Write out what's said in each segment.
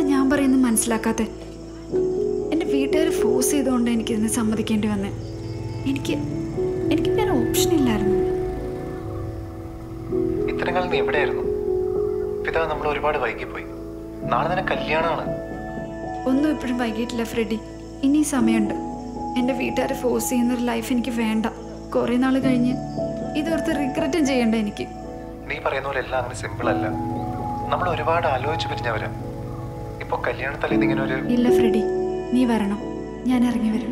ഞാൻ പറയുന്നത് മനസ്സിലാക്കാത്തെ എൻ്റെ വീട്ടുകാർ ഫോഴ്സ് ചെയ്തുകൊണ്ട് എനിക്കിതിനെ സമ്മതിക്കേണ്ടി വന്നേ എനിക്ക് എനിക്ക് വേറെ ഓപ്ഷൻ ഇല്ലായിരുന്നു ഇത്രയും കാലം നീ എവിടെയായിരുന്നു പിതാവ് നമ്മൾ ഒരുപാട് വൈകിപ്പോയി നാളെ തന്നെ കല്യാണമാണ് ഒന്നും ഇപ്പോഴും വൈകിട്ടില്ല ഫ്രെഡി ഇനി സമയമുണ്ട് എൻ്റെ വീട്ടുകാരെ ഫോഴ്സ് ചെയ്യുന്ന ഒരു ലൈഫ് എനിക്ക് വേണ്ട കുറേ നാൾ കഴിഞ്ഞ് ഇതോർത്ത് റിഗ്രറ്റും ചെയ്യണ്ട എനിക്ക് നീ പറയുന്ന പോലെ എല്ലാം അങ്ങനെ സിമ്പിൾ അല്ല നമ്മൾ ഒരുപാട് ആലോചിച്ച് പിരിഞ്ഞവരാ ഇപ്പൊ കല്യാണത്തലേന്ന് ഇങ്ങനെ ഒരു ഇല്ല ഫ്രെഡി നീ വരണം ഞാൻ ഇറങ്ങി വരും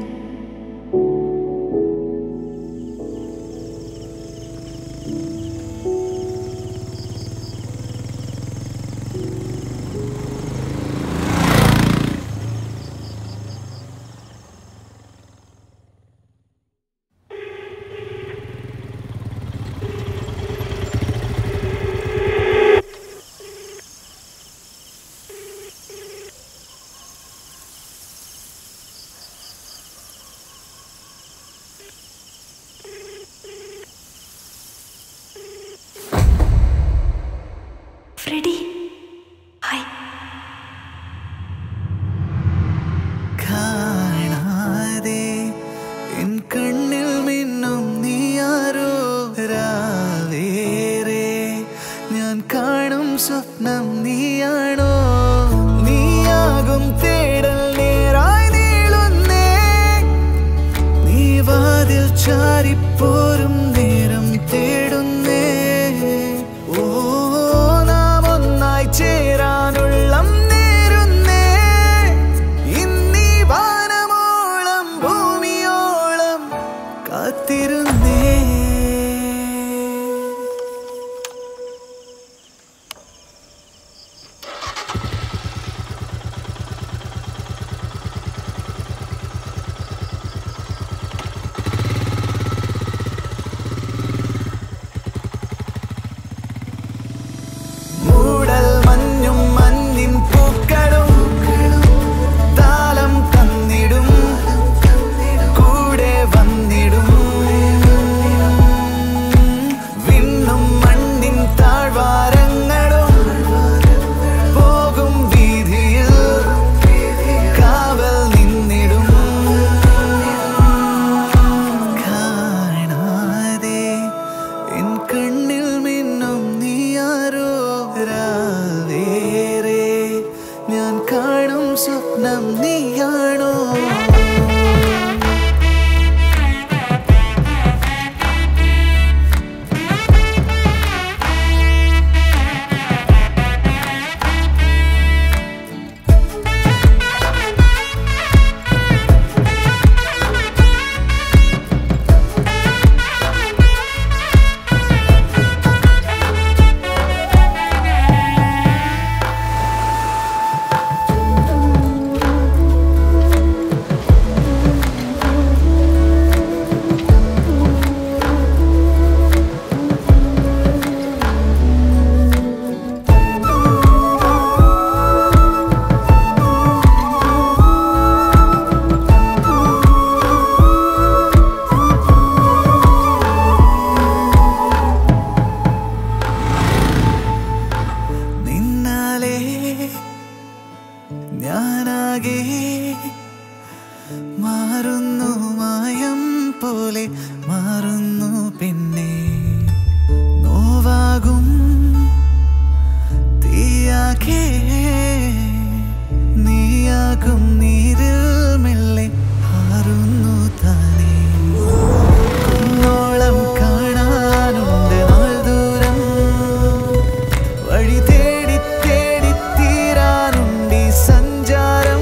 ഫ്രെഡി ഹായ് കാണാതെ എൻ കണ്ണിൽ മിന്നും നീയാരോ രാവേറെ ഞാൻ കാണും സ്വപ്നം നീയാണോ നീയാകും തേടൽ നേരായി നീളുന്നേ നീ വാതിൽ ചാരിപ്പോരും നേരം തേടുന്നേ ഓ നാം ഒന്നായി ചേരാനുള്ളം നേരുന്നേ ഇന്നീ വാനമോളം ഭൂമിയോളം കാത്തിരുന്നേ മൂടൽ മഞ്ഞും മഞ്ഞിൻ പൂക്കളും താളം തന്നിടും കൂടെ വന്നിടും വിണ്ണും മണ്ണിൻ താഴ്വാരങ്ങളും പോകും വീതിയിൽ കാവൽ നിന്നിടും കാണാതെ എൻ കണ്ണിൽ മിന്നും നീയാരോ രാവേറെ ഞാൻ കാണും സ്വപ്നം നീയാണോ നിന്നാലേ ഞാനാകെ മാറുന്നു മായം പോലെ മാറുന്നു പിന്നെ നോവാകും തീയാകെ നീയാകും നീരിൽ മെല്ലെ മാറുന്നു താനേ കുന്നോളം കാണാനുണ്ട് നാൾ ദൂരം വഴി തേടി തേടി തീരാനുണ്ടി സഞ്ചാരം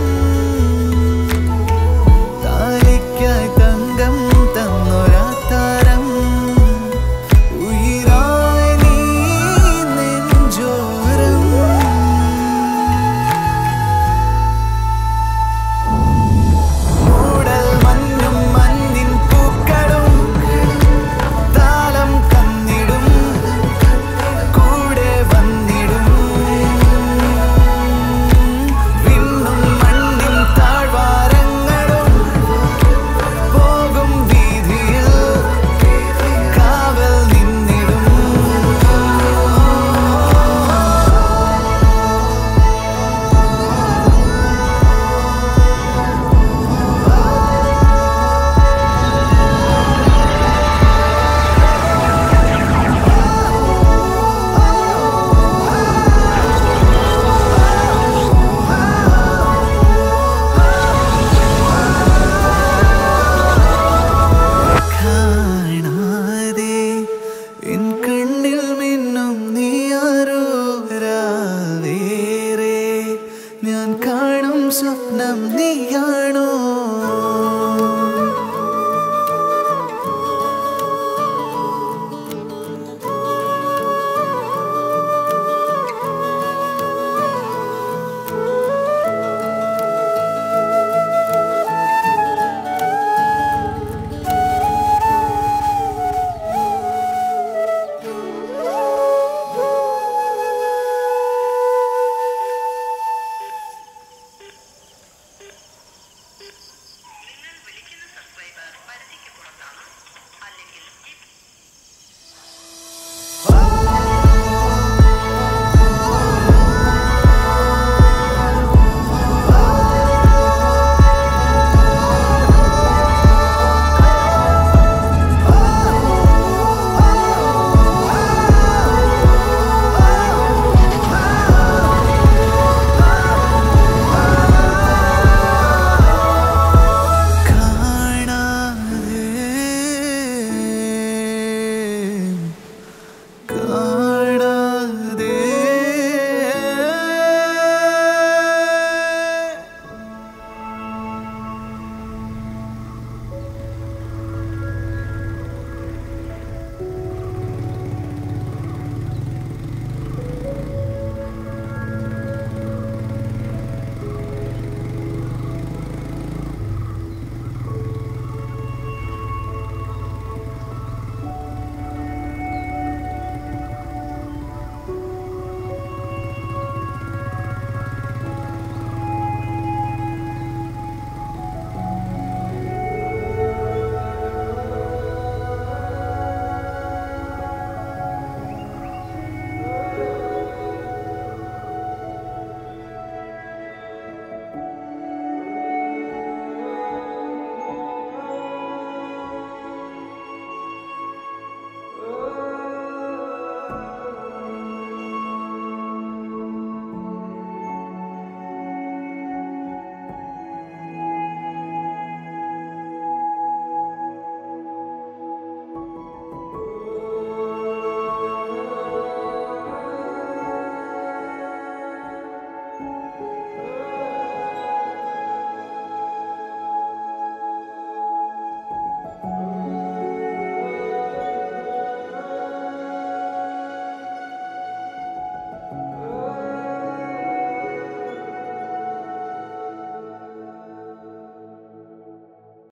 താലിക്കായി തങ്കം തന്നൊരാത്താരം ഉയിരായി നീ നെഞ്ചോരം സ്വപ്നം നീയാണോ